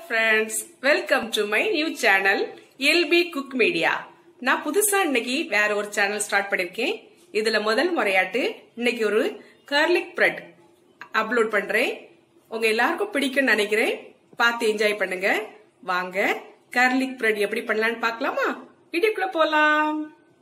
friends welcome to my new channel LP cook media நான் புதுசா இன்னைக்கு வேற ஒரு சேனல் ஸ்டார்ட் பண்ணிருக்கேன் இதுல முதல் முறையாட்டு இன்னைக்கு ஒரு கார்லிக் பிரெட் அப்லோட் பண்றேன் உங்க எல்லாருக்கும் பிடிக்கும்னு நினைக்கிறேன் பார்த்து என்ஜாய் பண்ணுங்க வாங்க கார்லிக் பிரெட் எப்படி பண்ணலாம்னு பார்க்கலாமா வீடியோக்குள்ள போலாம்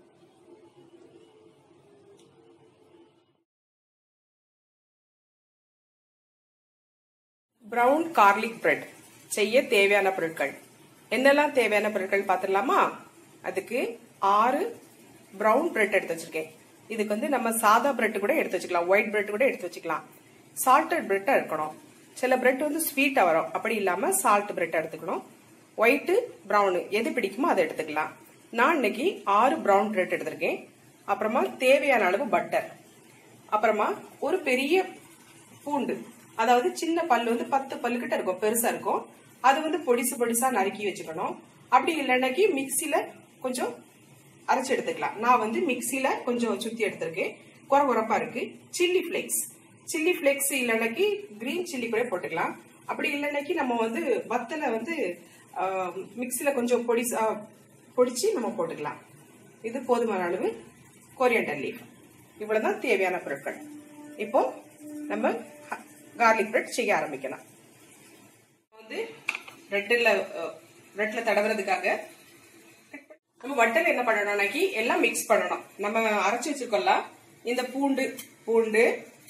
பிரவுன் கார்லிக் பிரெட் செய்ய தேவையான பொருட்கள் என்னெல்லாம் தேவையான பொருட்கள் பார்த்துடலாமா அதுக்கு ஆறு பிரவுன் பிரெட் எடுத்து வச்சிருக்கேன் இதுக்கு வந்து நம்ம சாதா பிரெட் கூட எடுத்து வச்சுக்கலாம் ஒயிட் பிரெட் கூட எடுத்து வச்சுக்கலாம் சால்டட் பிரெட்டா இருக்கணும் சில பிரெட் வந்து ஸ்வீட்டா வரும் அப்படி இல்லாம சால்ட் பிரெட் எடுத்துக்கணும் ஒயிட்டு ப்ரௌனு எது பிடிக்குமோ அதை எடுத்துக்கலாம் நான் இன்னைக்கு ஆறு ப்ரௌன் பிரெட் எடுத்திருக்கேன் அப்புறமா தேவையான அளவு பட்டர் அப்புறமா ஒரு பெரிய பூண்டு அதாவது சின்ன பல்லு வந்து பத்து பல்லு கிட்ட இருக்கும் பெருசா இருக்கும் அது வந்து பொடிசு பொடிசா நறுக்கி வச்சுக்கணும் அப்படி இல்லைன்னாக்கி மிக்சியில கொஞ்சம் அரைச்சு எடுத்துக்கலாம் நான் வந்து மிக்சியில கொஞ்சம் சுத்தி எடுத்திருக்கேன் குறை குறப்பா இருக்கு சில்லி ஃபிளேக்ஸ் சில்லி ஃபிளேக்ஸ் இல்லைன்னாக்கி கிரீன் சில்லி கூட போட்டுக்கலாம் அப்படி இல்லைன்னாக்கி நம்ம வந்து வத்தலை வந்து மிக்சியில கொஞ்சம் பொடிசா பொடிச்சு நம்ம போட்டுக்கலாம் இது போதுமான அளவு கொரியண்டர் லீஃப் இவ்வளவுதான் தேவையான பொருட்கள் இப்போ நம்ம கார்லிக் பிரெட் செய்ய ஆரம்பிக்கலாம் வந்து பிரெட்ல பிரெட்ல தடவுறதுக்காக நம்ம வட்டல் என்ன பண்ணணும்னாக்கி எல்லாம் மிக்ஸ் பண்ணணும் நம்ம அரைச்சு வச்சிருக்கோம்ல இந்த பூண்டு பூண்டு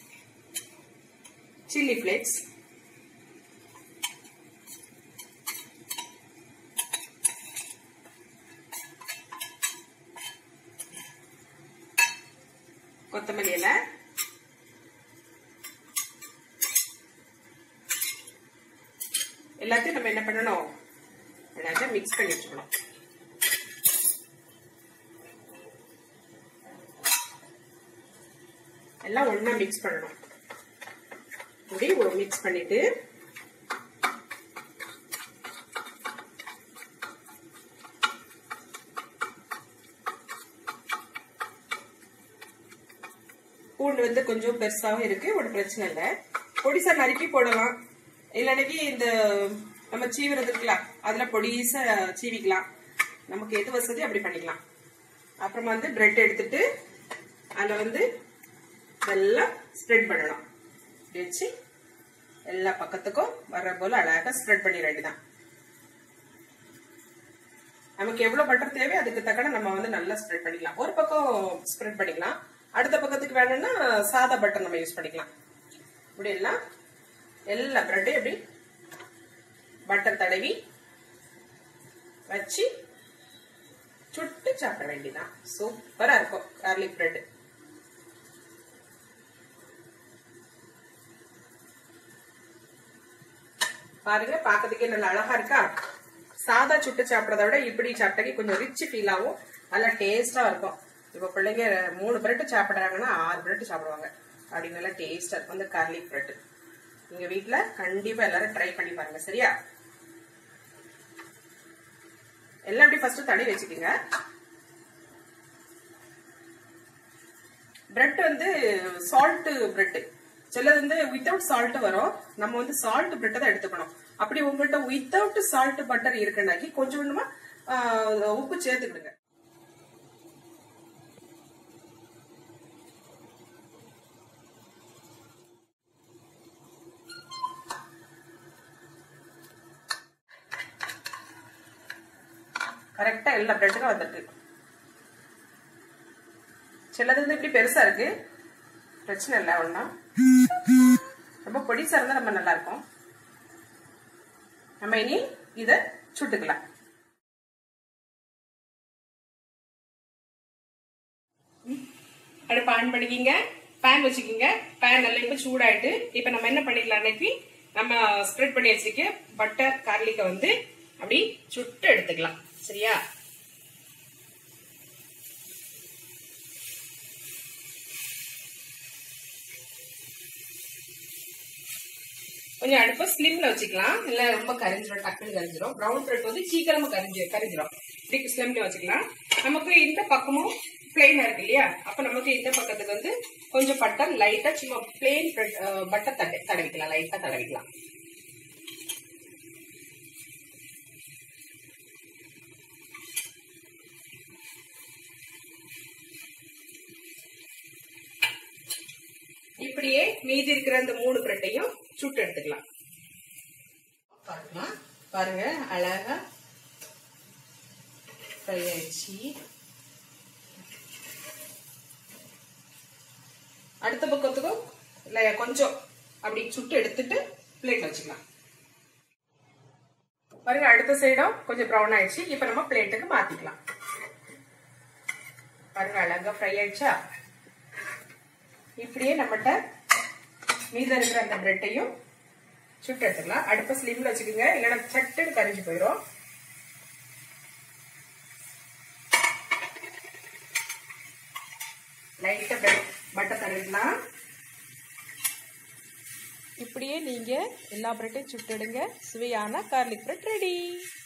சில்லி பிளேக்ஸ் கொத்தமல்லி இலை எல்லாத்தையும் நம்ம என்ன பண்ணணும் எல்லாத்தையும் மிக்ஸ் பண்ணி வச்சுக்கணும் எல்லாம் ஒன்னா மிக்ஸ் பண்ணணும் இப்படி மிக்ஸ் பண்ணிட்டு பூண்டு வந்து கொஞ்சம் பெருசாவும் இருக்கு ஒரு பிரச்சனை இல்லை பொடிசா நறுக்கி போடலாம் இல்லைன்னைக்கு இந்த நம்ம சீவுறது இருக்குல்ல அதுல பொடிசா சீவிக்கலாம் நமக்கு எது வசதி அப்படி பண்ணிக்கலாம் அப்புறமா வந்து பிரெட் எடுத்துட்டு அதில் வந்து இதெல்லாம் ஸ்ப்ரெட் பண்ணணும் வச்சு எல்லா பக்கத்துக்கும் வர்ற போல அழகா ஸ்ப்ரெட் பண்ணிட வேண்டியதான் நமக்கு எவ்வளவு பட்டர் தேவை அதுக்கு தக்கன நம்ம வந்து நல்லா ஸ்ப்ரெட் பண்ணிக்கலாம் ஒரு பக்கம் ஸ்ப்ரெட் பண்ணிக்கலாம் அடுத்த பக்கத்துக்கு வேணும்னா சாதா பட்டர் நம்ம யூஸ் பண்ணிக்கலாம் இப்படி எல்லாம் எல்லா பிரெட்டையும் எப்படி பட்டர் தடவி வச்சு சுட்டு சாப்பிட வேண்டியதான் சூப்பரா இருக்கும் கார்லிக் பிரெட் பாருங்க பாக்கிறதுக்கே நல்ல அழகா இருக்கா சாதா சுட்டு சாப்பிடறத விட இப்படி சாப்பிட்டக்கு கொஞ்சம் ரிச் ஃபீல் ஆகும் நல்லா டேஸ்டா இருக்கும் இப்ப பிள்ளைங்க மூணு பிரெட் சாப்பிடுறாங்கன்னா ஆறு பிரெட் சாப்பிடுவாங்க அப்படி நல்லா டேஸ்டா இருக்கும் இந்த கார்லிக் பிரெட் நீங்க வீட்டுல கண்டிப்பா எல்லாரும் ட்ரை பண்ணி பாருங்க சரியா எல்லாம் அப்படி ஃபர்ஸ்ட் தடவி வச்சுக்கோங்க பிரெட் வந்து சால்ட் பிரெட் சிலது வந்து வித்தவுட் சால்ட் வரும் நம்ம வந்து சால்ட் பிரெட் தான் எடுத்துக்கணும் அப்படி உங்கள்கிட்ட வித்தவுட் சால்ட் பட்டர் இருக்குன்னாக்கி கொஞ்சம் கொஞ்சமா உப்பு சேர்த்துக்கிடுங்க கரெக்டா எல்லா பிரெட்டுக்கும் வந்துட்டு சிலது வந்து இப்படி பெருசா இருக்கு பிரச்சனை இல்லை ஒன்னா ரொம்ப பொடிசா இருந்தா நம்ம நல்லா இருக்கும் நம்ம இனி இத சுட்டுக்கலாம் அடுப்பு ஆன் பண்ணிக்கிங்க பேன் வச்சுக்கிங்க பேன் நல்லா இப்ப சூடாயிட்டு இப்ப நம்ம என்ன பண்ணிக்கலாம் அன்னைக்கு நம்ம ஸ்ப்ரெட் பண்ணி வச்சிருக்க பட்டர் கார்லிக்க வந்து அப்படி சுட்டு எடுத்துக்கலாம் சரியா கொஞ்சம் அடுப்ப ஸ்லிம்ல வச்சுக்கலாம் இல்ல ரொம்ப கரிஞ்சிரும் டக்குன்னு கரிஞ்சிரும் ப்ரௌன் பிரெட் வந்து சீக்கிரமா கரிஞ்சு கரிஞ்சிரும் இப்படி ஸ்லிம்ல வச்சுக்கலாம் நமக்கு இந்த பக்கமும் பிளெயினா இருக்கு இல்லையா அப்ப நமக்கு இந்த பக்கத்துக்கு வந்து கொஞ்சம் பட்டர் லைட்டா சும்மா பிளெயின் பட்டர் தடை தடவிக்கலாம் லைட்டா தடவிக்கலாம் இப்படியே மீதி இருக்கிற அந்த மூணு பிரெட்டையும் சுட்டு எடுத்துக்கலாம் பார்க்கலாம் பாருங்க அழகா ஃப்ரை ஆயிடுச்சு அடுத்த பக்கத்துக்கும் இல்ல கொஞ்சம் அப்படி சுட்டு எடுத்துட்டு பிளேட்ல வச்சுக்கலாம் பாருங்க அடுத்த சைடும் கொஞ்சம் ப்ரௌன் ஆயிடுச்சு இப்ப நம்ம பிளேட்டுக்கு மாத்திக்கலாம் பாருங்க அழகா ஃப்ரை ஆயிடுச்சா இப்படியே நம்மகிட்ட மீதம் இருக்கிற அந்த பிரெட்டையும் சுட்டு எடுத்துக்கலாம் அடுப்ப ஸ்லிம்ல வச்சுக்கோங்க இல்லைன்னா சட்டுன்னு கரிஞ்சு போயிடும் லைட்டா பட்டர் தடவிடலாம் இப்படியே நீங்க எல்லா பிரெட்டையும் சுட்டுடுங்க சுவையான கார்லிக் பிரெட் ரெடி